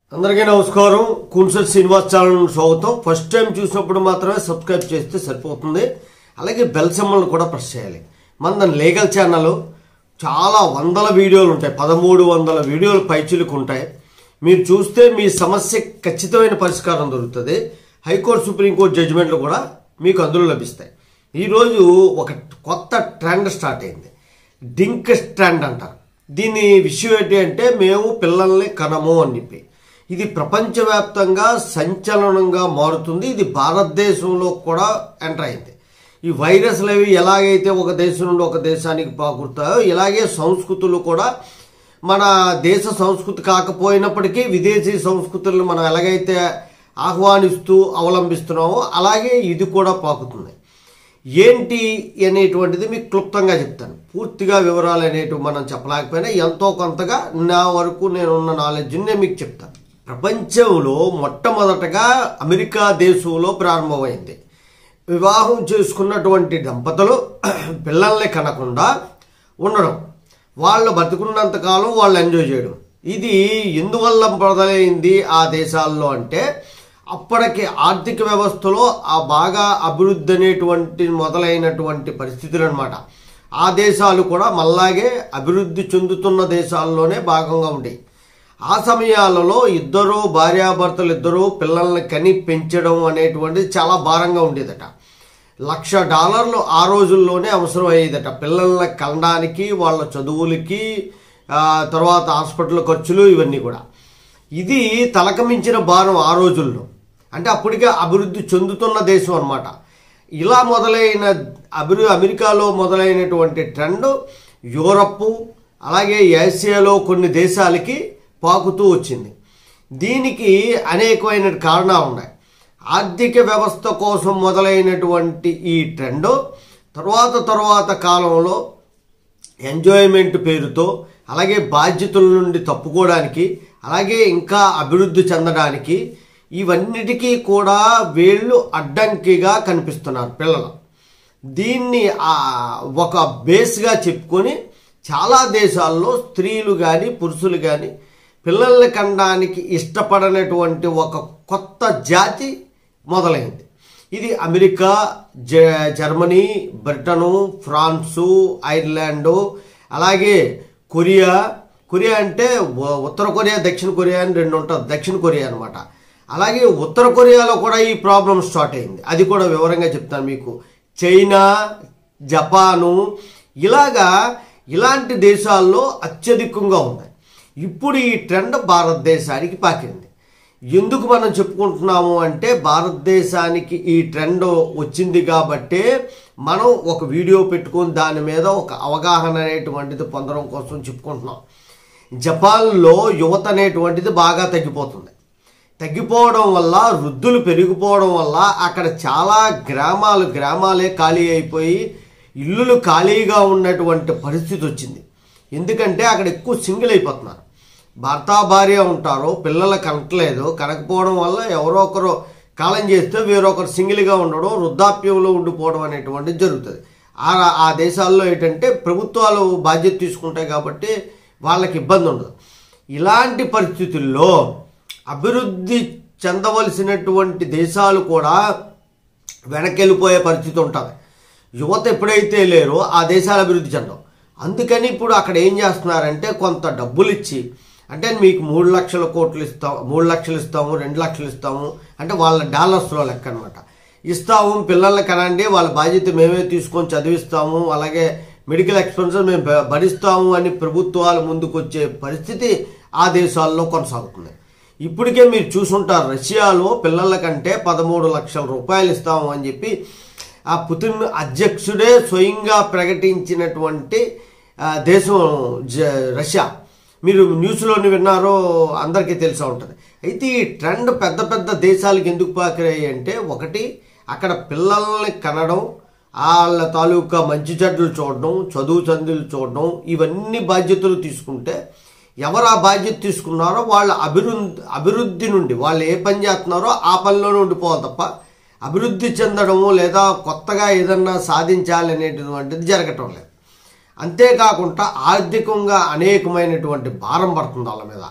అందరికీ నమస్కారం కున్సల్ శ్రీనివాస్ ఛానల్ స్వాగతం ఫస్ట్ టైం చూసినప్పుడు మాత్రమే సబ్స్క్రైబ్ చేస్తే సరిపోతుంది అలాగే బెల్ సింబల్ని కూడా ప్రెస్ చేయాలి మన లీగల్ ఛానల్ చాలా వందల వీడియోలు ఉంటాయి పదమూడు వందల వీడియోలు పైచిలకు ఉంటాయి మీరు చూస్తే మీ సమస్య ఖచ్చితమైన పరిష్కారం దొరుకుతుంది హైకోర్టు సుప్రీంకోర్టు జడ్జిమెంట్లు కూడా మీకు అందులో లభిస్తాయి ఈరోజు ఒక కొత్త ట్రెండ్ స్టార్ట్ అయింది డింక్ ట్రెండ్ అంటారు దీని విషయం ఏంటి అంటే మేము పిల్లల్ని కనము అని చెప్పి ఇది ప్రపంచవ్యాప్తంగా సంచలనంగా మారుతుంది ఇది భారతదేశంలో కూడా ఎంటర్ అయింది ఈ వైరస్లు అవి ఎలాగైతే ఒక దేశం నుండి ఒక దేశానికి పాకుతాయో ఇలాగే సంస్కృతులు కూడా మన దేశ సంస్కృతి కాకపోయినప్పటికీ విదేశీ సంస్కృతులను మనం ఎలాగైతే ఆహ్వానిస్తూ అవలంబిస్తున్నామో అలాగే ఇది కూడా పాకుతుంది ఏంటి అనేటువంటిది మీకు క్లుప్తంగా చెప్తాను పూర్తిగా వివరాలు అనేటివి మనం చెప్పలేకపోయినా ఎంతో కొంతగా నా వరకు నేనున్న నాలెడ్జ్ని నేను మీకు చెప్తాను ప్రపంచంలో మొట్టమొదటగా అమెరికా దేశంలో ప్రారంభమైంది వివాహం చేసుకున్నటువంటి దంపతులు పిల్లల్ని కనకుండా ఉండడం వాళ్ళు బతుకున్నంతకాలం వాళ్ళు ఎంజాయ్ చేయడం ఇది ఎందువల్ల మొదలైంది ఆ దేశాల్లో అంటే అప్పటికి ఆర్థిక వ్యవస్థలో ఆ బాగా అభివృద్ధి అనేటువంటి మొదలైనటువంటి పరిస్థితులు అనమాట ఆ దేశాలు కూడా మళ్ళాగే అభివృద్ధి చెందుతున్న దేశాల్లోనే భాగంగా ఉండేవి ఆ సమయాలలో ఇద్దరు భార్యాభర్తలు ఇద్దరు పిల్లల్ని కని పెంచడం అనేటువంటిది చాలా భారంగా ఉండేదట లక్ష డాలర్లు ఆ రోజుల్లోనే అవసరం అయ్యేదట పిల్లల్ని కనడానికి వాళ్ళ చదువులకి ఆ, తర్వాత హాస్పిటల్ ఖర్చులు ఇవన్నీ కూడా ఇది తలకమించిన భారం ఆ రోజుల్లో అంటే అప్పటికే అభివృద్ధి చెందుతున్న దేశం అన్నమాట ఇలా మొదలైన అభివృ అమెరికాలో మొదలైనటువంటి ట్రెండ్ యూరప్ అలాగే ఏషియాలో కొన్ని దేశాలకి పాకుతూ వచ్చింది దీనికి అనేకమైన కారణాలు ఉన్నాయి ఆర్థిక వ్యవస్థ కోసం మొదలైనటువంటి ఈ ట్రెండ్ తర్వాత తర్వాత కాలంలో ఎంజాయ్మెంట్ పేరుతో అలాగే బాధ్యతల నుండి తప్పుకోవడానికి అలాగే ఇంకా అభివృద్ధి చెందడానికి ఇవన్నిటికీ కూడా వీళ్ళు అడ్డంకిగా కనిపిస్తున్నారు పిల్లలు దీన్ని ఆ, ఒక బేస్గా చెప్పుకొని చాలా దేశాల్లో స్త్రీలు కానీ పురుషులు కానీ పిల్లల్ని కనడానికి ఇష్టపడనటువంటి ఒక కొత్త జాతి మొదలైంది ఇది అమెరికా జ జర్మనీ బ్రిటను ఫ్రాన్సు ఐర్లాండు అలాగే కొరియా కొరియా అంటే ఉ- ఉత్తర కొరియా దక్షిణ కొరియా అని రెండు ఉంటుంది దక్షిణ కొరియా అనమాట అలాగే ఉత్తర కొరియాలో కూడా ఈ ప్రాబ్లం స్టార్ట్ అయింది అది కూడా వివరంగా చెప్తాను మీకు చైనా జపాను ఇలాగా ఇలాంటి దేశాల్లో అత్యధికంగా ఉన్నాయి ఇప్పుడు ఈ ట్రెండ్ భారతదేశానికి పాకింది ఎందుకు మనం చెప్పుకుంటున్నాము అంటే భారతదేశానికి ఈ ట్రెండ్ వచ్చింది కాబట్టే మనం ఒక వీడియో పెట్టుకొని దాని మీద ఒక అవగాహన అనేటువంటిది పొందడం కోసం చెప్పుకుంటున్నాం జపాన్లో యువత అనేటువంటిది బాగా తగ్గిపోతుంది తగ్గిపోవడం వల్ల వృద్ధులు పెరిగిపోవడం వల్ల అక్కడ చాలా గ్రామాలు గ్రామాలే ఖాళీ అయిపోయి ఇల్లులు ఖాళీగా ఉన్నటువంటి పరిస్థితి వచ్చింది ఎందుకంటే అక్కడ ఎక్కువ సింగిల్ అయిపోతున్నారు భర్త భార్య ఉంటారు పిల్లలు కనట్లేదు కనకపోవడం వల్ల ఎవరో ఒకరు కాలం చేస్తే వేరొకరు సింగిల్గా ఉండడం వృద్ధాప్యంలో ఉండిపోవడం అనేటువంటిది జరుగుతుంది ఆ ఆ దేశాల్లో ఏంటంటే ప్రభుత్వాలు బాధ్యత తీసుకుంటాయి కాబట్టి వాళ్ళకి ఇబ్బంది ఉండదు ఇలాంటి పరిస్థితుల్లో అభివృద్ధి చెందవలసినటువంటి దేశాలు కూడా వెనకెళ్ళిపోయే పరిస్థితి ఉంటుంది యువత ఎప్పుడైతే లేరో ఆ దేశాలు అభివృద్ధి చెందవు అందుకని ఇప్పుడు అక్కడ ఏం చేస్తున్నారంటే కొంత డబ్బులు ఇచ్చి అంటే మీకు మూడు లక్షల కోట్లు ఇస్తాం మూడు లక్షలు ఇస్తాము రెండు లక్షలు ఇస్తాము అంటే వాళ్ళ డాలర్స్లో లెక్క అనమాట ఇస్తాము పిల్లల్ని కనండి వాళ్ళ బాధ్యత మేమే తీసుకొని చదివిస్తాము అలాగే మెడికల్ ఎక్స్పెన్సెస్ మేము భ- భరిస్తాము అని ప్రభుత్వాలు ముందుకొచ్చే పరిస్థితి ఆ దేశాల్లో కొనసాగుతుంది ఇప్పటికే మీరు చూసుంటారు రష్యాలో పిల్లల కంటే పదమూడు లక్షల రూపాయలు ఇస్తాము అని చెప్పి ఆ పుతిన్ అధ్యక్షుడే స్వయంగా ప్రకటించినటువంటి ఆ, దేశం జ రష్యా మీరు న్యూస్లోని విన్నారో అందరికీ తెలిసే ఉంటుంది అయితే ఈ ట్రెండ్ పెద్ద పెద్ద దేశాలకు ఎందుకు పాకిరాయి అంటే ఒకటి అక్కడ పిల్లల్ని కనడం వాళ్ళ తాలూకా మంచి చెడ్డలు చూడడం చదువు చందులు చూడడం ఇవన్నీ బాధ్యతలు తీసుకుంటే ఎవరు ఆ బాధ్యత తీసుకున్నారో వాళ్ళ అభివృద్ధి అభివృద్ధి నుండి వాళ్ళు ఏ పని చేస్తున్నారో ఆ పనిలోనే ఉండిపోవాలి తప్ప అభివృద్ధి చెందడము లేదా కొత్తగా ఏదన్నా సాధించాలి అనేటువంటిది జరగటం లేదు అంతేకాకుండా ఆర్థికంగా అనేకమైనటువంటి భారం పడుతుంది వాళ్ళ మీద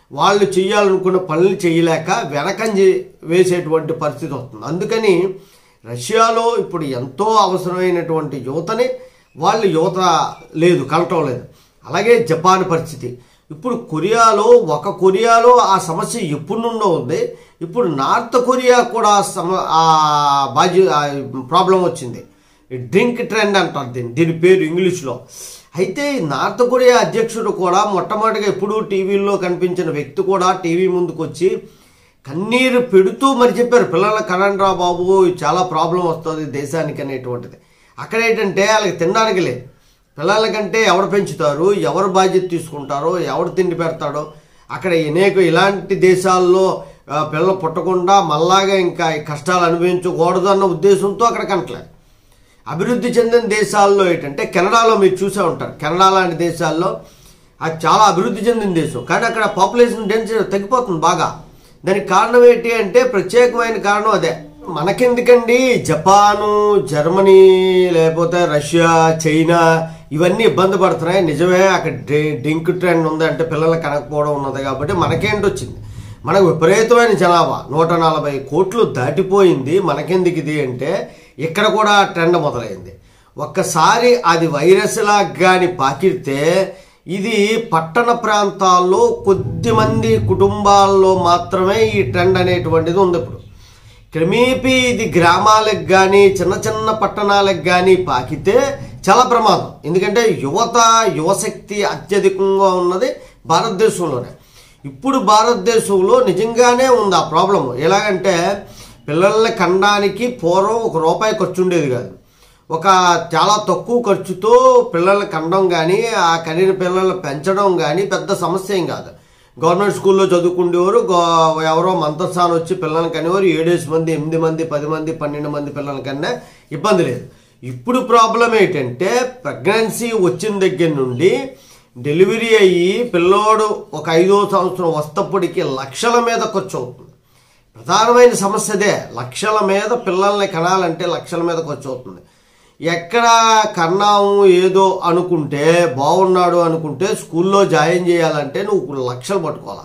వాళ్ళు చేయాలనుకున్న పనులు చేయలేక వెనకంజి వేసేటువంటి పరిస్థితి వస్తుంది అందుకని రష్యాలో ఇప్పుడు ఎంతో అవసరమైనటువంటి యువతని వాళ్ళు యువత లేదు కలటం లేదు అలాగే జపాన్ పరిస్థితి ఇప్పుడు కొరియాలో ఒక కొరియాలో ఆ సమస్య ఎప్పటి నుండో ఉంది ఇప్పుడు నార్త్ కొరియా కూడా సమ ఆ బాధ్య ప్రాబ్లం వచ్చింది డ్రింక్ ట్రెండ్ అంటారు దీన్ని దీని పేరు ఇంగ్లీష్లో అయితే ఈ నార్త్ కొరియా అధ్యక్షుడు కూడా మొట్టమొదటిగా ఎప్పుడూ టీవీల్లో కనిపించిన వ్యక్తి కూడా టీవీ ముందుకు వచ్చి కన్నీరు పెడుతూ మరి చెప్పారు పిల్లల కనండ్రా బాబు చాలా ప్రాబ్లం వస్తుంది దేశానికి అనేటువంటిది అక్కడ ఏంటంటే వాళ్ళకి తినడానికి లేదు పిల్లల కంటే ఎవరు పెంచుతారు ఎవరు బాధ్యత తీసుకుంటారో ఎవరు తిండి పెడతాడో అక్కడ అనేక ఇలాంటి దేశాల్లో ఆ, పిల్లలు పుట్టకుండా మళ్ళాగా ఇంకా ఈ కష్టాలు అనుభవించకూడదు అన్న ఉద్దేశంతో అక్కడ కనట్లేదు అభివృద్ధి చెందిన దేశాల్లో ఏంటంటే కెనడాలో మీరు చూసే ఉంటారు కెనడా లాంటి దేశాల్లో అది చాలా అభివృద్ధి చెందిన దేశం కానీ అక్కడ పాపులేషన్ డెన్సిటీ తగ్గిపోతుంది బాగా దానికి కారణం ఏంటి అంటే ప్రత్యేకమైన కారణం అదే మనకెందుకండి జపాను జర్మనీ లేకపోతే రష్యా చైనా ఇవన్నీ ఇబ్బంది పడుతున్నాయి నిజమే అక్కడ డ్రి- డ్రింక్ ట్రెండ్ ఉంది అంటే పిల్లలు కనకపోవడం ఉన్నది కాబట్టి మనకేంటి వచ్చింది మనకు విపరీతమైన జనాభా నూట నలభై కోట్లు దాటిపోయింది మనకెందుకు ఇది అంటే ఇక్కడ కూడా ట్రెండ్ మొదలైంది ఒక్కసారి అది వైరస్లా కానీ పాకితే ఇది పట్టణ ప్రాంతాల్లో కొద్ది మంది కుటుంబాల్లో మాత్రమే ఈ ట్రెండ్ అనేటువంటిది ఉంది ఇప్పుడు క్రమేపీ ఇది గ్రామాలకు కానీ చిన్న చిన్న పట్టణాలకు కానీ పాకితే చాలా ప్రమాదం ఎందుకంటే యువత యువశక్తి అత్యధికంగా ఉన్నది భారతదేశంలోనే ఇప్పుడు భారతదేశంలో నిజంగానే ఉంది ఆ ప్రాబ్లం ఎలాగంటే పిల్లల్ని కనడానికి పూర్వం ఒక రూపాయి ఖర్చు ఉండేది కాదు ఒక చాలా తక్కువ ఖర్చుతో పిల్లల్ని కనడం కానీ ఆ కనిన పిల్లల్ని పెంచడం కానీ పెద్ద సమస్య ఏం కాదు గవర్నమెంట్ స్కూల్లో చదువుకునేవారు గో- ఎవరో మంతస్థానం వచ్చి పిల్లల్ని కనేవారు ఏడేసి మంది ఎనిమిది మంది పది మంది పన్నెండు మంది పిల్లల కన్నా ఇబ్బంది లేదు ఇప్పుడు ప్రాబ్లం ఏంటంటే ప్రెగ్నెన్సీ వచ్చిన దగ్గర నుండి డెలివరీ అయ్యి పిల్లోడు ఒక ఐదో సంవత్సరం వస్తప్పటికి లక్షల మీద ఖర్చు అవుతుంది ప్రధానమైన సమస్య అదే లక్షల మీద పిల్లల్ని కనాలంటే లక్షల మీద ఖర్చు అవుతుంది ఎక్కడ కన్నాము ఏదో అనుకుంటే బాగున్నాడు అనుకుంటే స్కూల్లో జాయిన్ చేయాలంటే నువ్వు లక్షలు పట్టుకోవాలి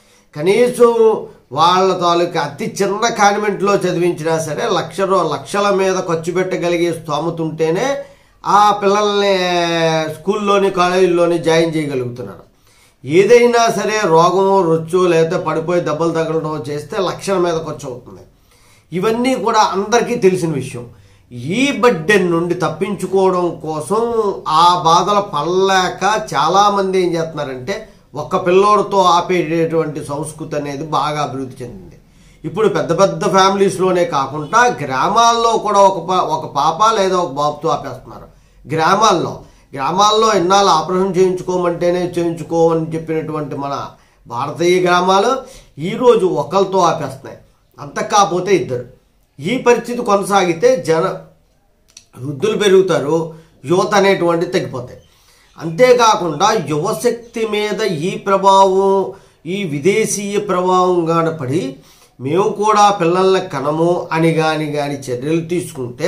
కనీసం వాళ్ళ తాలూకా అతి చిన్న కాన్వెంట్లో చదివించినా సరే లక్ష రూ- లక్షల మీద ఖర్చు పెట్టగలిగే స్తోమత ఉంటేనే ఆ పిల్లల్ని స్కూల్లోని కాలేజీల్లోని జాయిన్ చేయగలుగుతున్నారు ఏదైనా సరే రోగమో రొచ్చో లేకపోతే పడిపోయి దెబ్బలు తగలడం చేస్తే లక్షల మీద ఖర్చు అవుతుంది ఇవన్నీ కూడా అందరికీ తెలిసిన విషయం ఈ బడ్డెన్ నుండి తప్పించుకోవడం కోసం ఆ బాధలు పడలేక చాలామంది ఏం చేస్తున్నారంటే ఒక్క పిల్లోడితో ఆపేటటువంటి సంస్కృతి అనేది బాగా అభివృద్ధి చెందింది ఇప్పుడు పెద్ద పెద్ద ఫ్యామిలీస్లోనే కాకుండా గ్రామాల్లో కూడా ఒక పా- ఒక పాప లేదా ఒక బాబుతో ఆపేస్తున్నారు గ్రామాల్లో గ్రామాల్లో ఇన్నాళ్ళు ఆపరేషన్ చేయించుకోమంటేనే చేయించుకోమని చెప్పినటువంటి మన భారతీయ గ్రామాలు ఈరోజు ఒకరితో ఆపేస్తున్నాయి అంత కాకపోతే ఇద్దరు ఈ పరిస్థితి కొనసాగితే జన వృద్ధులు పెరుగుతారు యువత అనేటువంటి తగ్గిపోతాయి అంతేకాకుండా యువశక్తి మీద ఈ ప్రభావం ఈ విదేశీయ ప్రభావం గాన పడి మేము కూడా పిల్లల్ని కనము అని కానీ కానీ చర్యలు తీసుకుంటే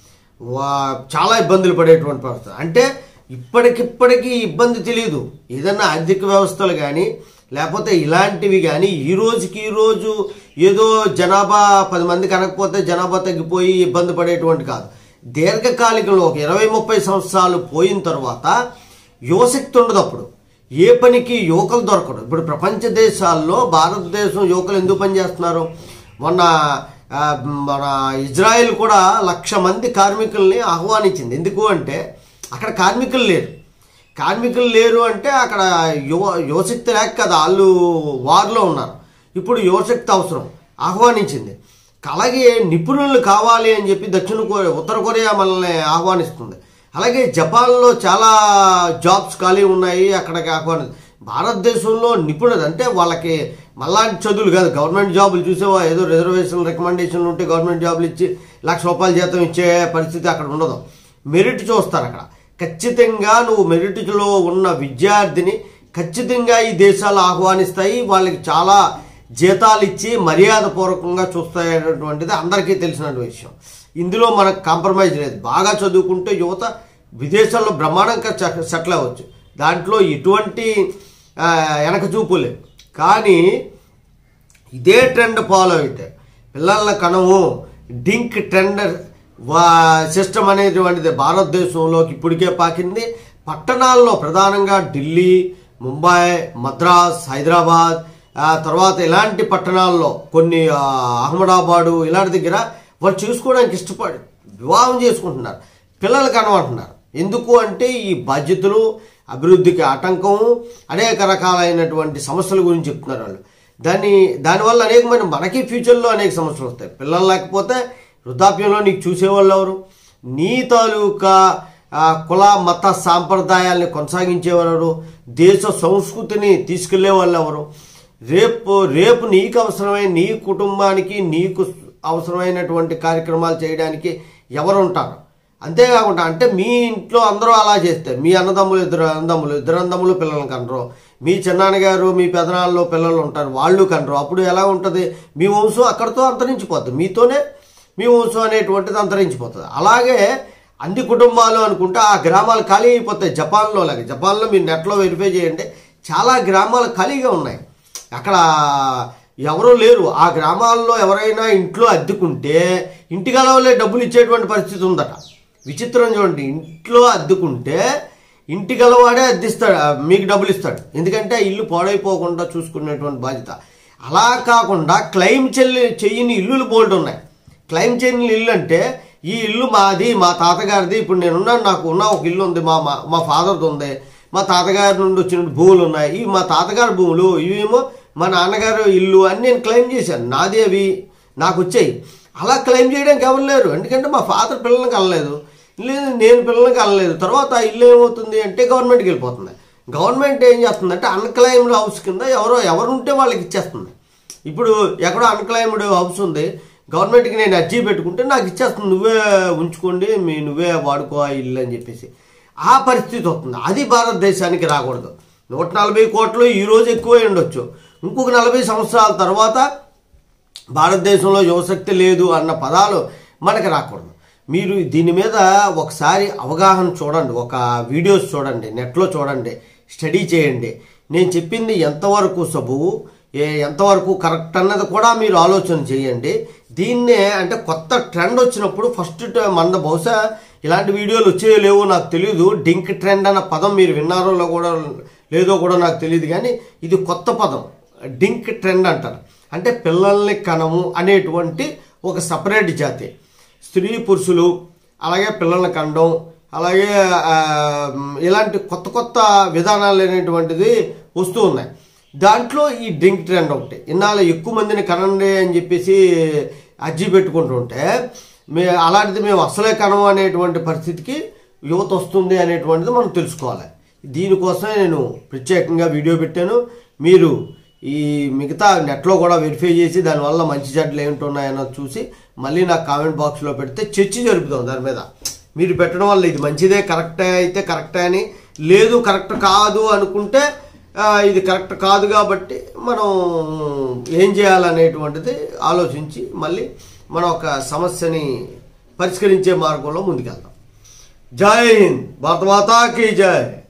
వా చాలా ఇబ్బందులు పడేటువంటి పరిస్థితి అంటే ఇప్పటికిప్పటికీ ఇబ్బంది తెలియదు ఏదన్నా ఆర్థిక వ్యవస్థలు కానీ లేకపోతే ఇలాంటివి కానీ ఈ రోజుకి ఈ రోజు ఏదో జనాభా పది మంది కనకపోతే జనాభా తగ్గిపోయి ఇబ్బంది పడేటువంటి కాదు దీర్ఘకాలికంలో ఒక ఇరవై ముప్పై సంవత్సరాలు పోయిన తర్వాత యువశక్తి ఉండదు అప్పుడు ఏ పనికి యువకులు దొరకరు ఇప్పుడు ప్రపంచ దేశాల్లో భారతదేశం యువకులు ఎందుకు పనిచేస్తున్నారు మొన్న ఆ, మన ఇజ్రాయెల్ కూడా లక్ష మంది కార్మికుల్ని ఆహ్వానించింది ఎందుకు అంటే అక్కడ కార్మికులు లేరు కార్మికులు లేరు అంటే అక్కడ యువ యువశక్తి లేక కదా వాళ్ళు వార్లో ఉన్నారు ఇప్పుడు యువశక్తి అవసరం ఆహ్వానించింది అలాగే నిపుణులు కావాలి అని చెప్పి దక్షిణ కొరియా ఉత్తర కొరియా మనల్ని ఆహ్వానిస్తుంది అలాగే జపాన్లో చాలా జాబ్స్ ఖాళీ ఉన్నాయి అక్కడికి ఆహ్వాని భారతదేశంలో నిపుణులు అంటే వాళ్ళకి మళ్ళాంటి చదువులు కాదు గవర్నమెంట్ జాబులు చూసేవా ఏదో రిజర్వేషన్ రికమెండేషన్లు ఉంటే గవర్నమెంట్ జాబులు ఇచ్చి లక్ష రూపాయల జీతం ఇచ్చే పరిస్థితి అక్కడ ఉండదు మెరిట్ చూస్తారు అక్కడ ఖచ్చితంగా నువ్వు మెరిట్లో ఉన్న విద్యార్థిని ఖచ్చితంగా ఈ దేశాలు ఆహ్వానిస్తాయి వాళ్ళకి చాలా జీతాలు ఇచ్చి మర్యాదపూర్వకంగా చూస్తాయనేటువంటిది అందరికీ తెలిసిన విషయం ఇందులో మనకు కాంప్రమైజ్ లేదు బాగా చదువుకుంటే యువత విదేశాల్లో బ్రహ్మాండంగా సెటిల్ అవ్వచ్చు దాంట్లో ఎటువంటి ఆ, వెనక చూపు లేదు కానీ ఇదే ట్రెండ్ ఫాలో అయితే పిల్లల కనము డింక్ ట్రెండ్ వా సిస్టమ్ అనేటువంటిది భారతదేశంలోకి ఇప్పటికే పాకింది పట్టణాల్లో ప్రధానంగా ఢిల్లీ ముంబై మద్రాస్ హైదరాబాద్ ఆ తర్వాత ఇలాంటి పట్టణాల్లో కొన్ని ఆ, అహ్మదాబాదు ఇలాంటి దగ్గర వాళ్ళు చూసుకోవడానికి ఇష్టపడి వివాహం చేసుకుంటున్నారు పిల్లలు కనమంటున్నారు ఎందుకు అంటే ఈ బాధ్యతలు అభివృద్ధికి ఆటంకం అనేక రకాలైనటువంటి సమస్యల గురించి చెప్తున్నారు వాళ్ళు దాన్ని దానివల్ల అనేకమైన మనకి ఫ్యూచర్లో అనేక సమస్యలు వస్తాయి పిల్లలు లేకపోతే వృద్ధాప్యంలో నీకు చూసేవాళ్ళు ఎవరు నీ తాలూకా ఆ, కుల మత సాంప్రదాయాల్ని కొనసాగించేవారు దేశ సంస్కృతిని తీసుకెళ్లే వాళ్ళు ఎవరు రేపు రేపు నీకు అవసరమైన నీ కుటుంబానికి నీకు అవసరమైనటువంటి కార్యక్రమాలు చేయడానికి ఎవరు ఉంటారు అంతేకాకుండా అంటే మీ ఇంట్లో అందరూ అలా చేస్తే మీ అన్నదమ్ములు ఇద్దరు అన్నదమ్ములు ఇద్దరు అన్నదమ్ములు పిల్లల్ని కనరు మీ చిన్నాన్నగారు మీ పెదనాల్లో పిల్లలు ఉంటారు వాళ్ళు కనరు అప్పుడు ఎలా ఉంటుంది మీ వంశం అక్కడితో అంతరించిపోతుంది మీతోనే మీ వంశం అనేటువంటిది అంతరించిపోతుంది అలాగే అన్ని కుటుంబాలు అనుకుంటే ఆ గ్రామాలు ఖాళీ అయిపోతాయి జపాన్లో లాగా జపాన్లో మీరు నెట్లో వెరిఫై చేయండి చాలా గ్రామాలు ఖాళీగా ఉన్నాయి అక్కడ ఎవరూ లేరు ఆ గ్రామాల్లో ఎవరైనా ఇంట్లో అద్దెకుంటే ఇంటికలవలే డబ్బులు ఇచ్చేటువంటి పరిస్థితి ఉందట విచిత్రం చూడండి ఇంట్లో అద్దెకుంటే ఇంటి గలవాడే అద్దిస్తాడు ఆ, మీకు డబ్బులు ఇస్తాడు ఎందుకంటే ఆ ఇల్లు పాడైపోకుండా చూసుకునేటువంటి బాధ్యత అలా కాకుండా క్లెయిమ్ చెల్లి చెయ్యని ఇల్లులు బోల్డ్ ఉన్నాయి క్లెయిమ్ చేయని ఇల్లు అంటే ఈ ఇల్లు మాది మా తాతగారిది ఇప్పుడు నేనున్నాను నాకు ఉన్న ఒక ఇల్లు ఉంది మా మా మా ఫాదర్ది ఉంది మా తాతగారి నుండి వచ్చిన భూములు ఉన్నాయి ఇవి మా తాతగారి భూములు ఇవేమో మా నాన్నగారు ఇల్లు అని నేను క్లెయిమ్ చేశాను నాది అవి నాకు వచ్చాయి అలా క్లెయిమ్ చేయడానికి ఎవరు లేరు ఎందుకంటే మా ఫాదర్ పిల్లల్ని కలలేదు లేదు నేను పిల్లల్ని కలలేదు తర్వాత ఆ ఇల్లు ఏమవుతుంది అంటే గవర్నమెంట్కి వెళ్ళిపోతుంది గవర్నమెంట్ ఏం చేస్తుందంటే అన్క్లెయిమ్డ్ హౌస్ కింద ఎవరో ఎవరు ఉంటే వాళ్ళకి ఇచ్చేస్తుంది ఇప్పుడు ఎక్కడో అన్క్లైమ్డ్ హౌస్ ఉంది గవర్నమెంట్కి నేను అర్జీ పెట్టుకుంటే నాకు ఇచ్చేస్తుంది నువ్వే ఉంచుకోండి మీ నువ్వే వాడుకో ఆ ఇల్లు అని చెప్పేసి ఆ పరిస్థితి వస్తుంది అది భారతదేశానికి రాకూడదు నూట నలభై కోట్లు ఈ రోజు ఎక్కువై ఉండొచ్చు ఇంకొక నలభై సంవత్సరాల తర్వాత భారతదేశంలో యువశక్తి లేదు అన్న పదాలు మనకి రాకూడదు మీరు దీని మీద ఒకసారి అవగాహన చూడండి ఒక వీడియోస్ చూడండి నెట్లో చూడండి స్టడీ చేయండి నేను చెప్పింది ఎంతవరకు సబువు ఏ ఎంతవరకు కరెక్ట్ అన్నది కూడా మీరు ఆలోచన చేయండి దీన్నే అంటే కొత్త ట్రెండ్ వచ్చినప్పుడు ఫస్ట్ ట- మన బహుశా ఇలాంటి వీడియోలు వచ్చే లేవో నాకు తెలియదు డింక్ ట్రెండ్ అన్న పదం మీరు విన్నారో లో కూడా లేదో కూడా నాకు తెలియదు కానీ ఇది కొత్త పదం డింక్ ట్రెండ్ అంటారు అంటే పిల్లల్ని కనము అనేటువంటి ఒక సపరేట్ జాతి స్త్రీ పురుషులు అలాగే పిల్లల్ని కండం అలాగే ఆ, ఇలాంటి కొత్త కొత్త విధానాలు అనేటువంటిది వస్తూ ఉన్నాయి దాంట్లో ఈ డ్రింక్ ట్రెండ్ ఒకటి ఇన్నాళ్ళు ఎక్కువ మందిని కనండి అని చెప్పేసి అర్జీ పెట్టుకుంటుంటే మే అలాంటిది మేము అసలే కనము అనేటువంటి పరిస్థితికి యువత వస్తుంది అనేటువంటిది మనం తెలుసుకోవాలి దీనికోసమే నేను ప్రత్యేకంగా వీడియో పెట్టాను మీరు ఈ మిగతా నెట్లో కూడా వెరిఫై చేసి దానివల్ల మంచి చెడ్డలు ఏమిటున్నాయన్నో చూసి మళ్ళీ నాకు కామెంట్ బాక్స్లో పెడితే చర్చ జరుపుదాం దాని మీద మీరు పెట్టడం వల్ల ఇది మంచిదే కరెక్టే అయితే కరెక్టే అని లేదు కరెక్ట్ కాదు అనుకుంటే ఆ, ఇది కరెక్ట్ కాదు కాబట్టి మనం ఏం చేయాలనేటువంటిది ఆలోచించి మళ్ళీ మనం ఒక సమస్యని పరిష్కరించే మార్గంలో ముందుకెళ్దాం జై హింద్ భారత మాతాకి జై